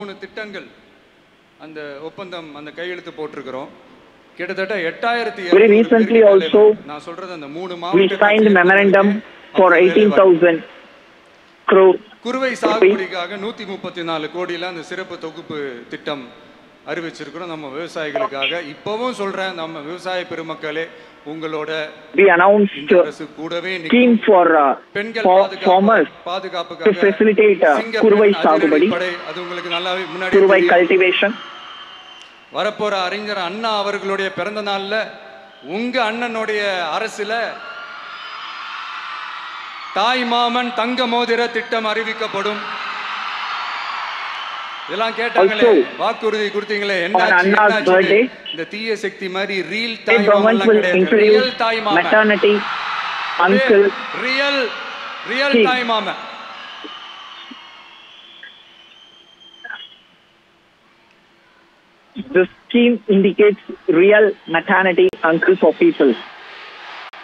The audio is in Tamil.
மூணு திட்டங்கள் அந்த ஒப்பந்தம் அந்த கையெழுத்து போட்டிருக்கிறோம் கிட்டத்தட்ட எட்டாயிரத்தி Very recently also, நான் சொல்றது அந்த மூணு We மாவட்டத்தை signed சேர்ந்த memorandum for மக்கள் வேலை வாய்ப்பு. 18,000 crore. குறுவை சாகுபடிக்காக நூத்தி முப்பத்தி நாலு கோடியில அந்த சிறப்பு தொகுப்பு திட்டம் அறிவிச்சிருக்கிறோம் நம்ம விவசாயிகளுக்காக இப்பவும் சொல்றேன் நம்ம விவசாய பெருமக்களே உங்களோட We announced இந்த uh, அரசு கூடவே scheme நிற்கும் for uh, பெண்கள் for பாதுகாப்பு- farmers to பாதுகாப்புக்காக facilitate uh, சிங்க குறுவை பெண் சாகுபடி, அதிரடிப்படை, அது உங்களுக்கு நல்லாவே முன்னாடி குறுவை cultivation. வரப்போற அறிஞர் அண்ணா அவர்களுடைய பிறந்த நாள்ல உங்க அண்ணனுடைய அரசுல தாய் மாமன் தங்க மோதிர திட்டம் அறிவிக்கப்படும் இதெல்லாம் கேட்டாங்களே Also, வாக்குறுதி கொடுத்தீங்களே on என்ன Anna's birthday, இந்த தீய சக்தி மாதிரி ரீல் State தாய் government மாமன் will கிடையாது introduce ரியல் தாய் மாமன் maternity, uncle, real real scheme. தாய் மாமன் The scheme indicates real maternity uncle for people.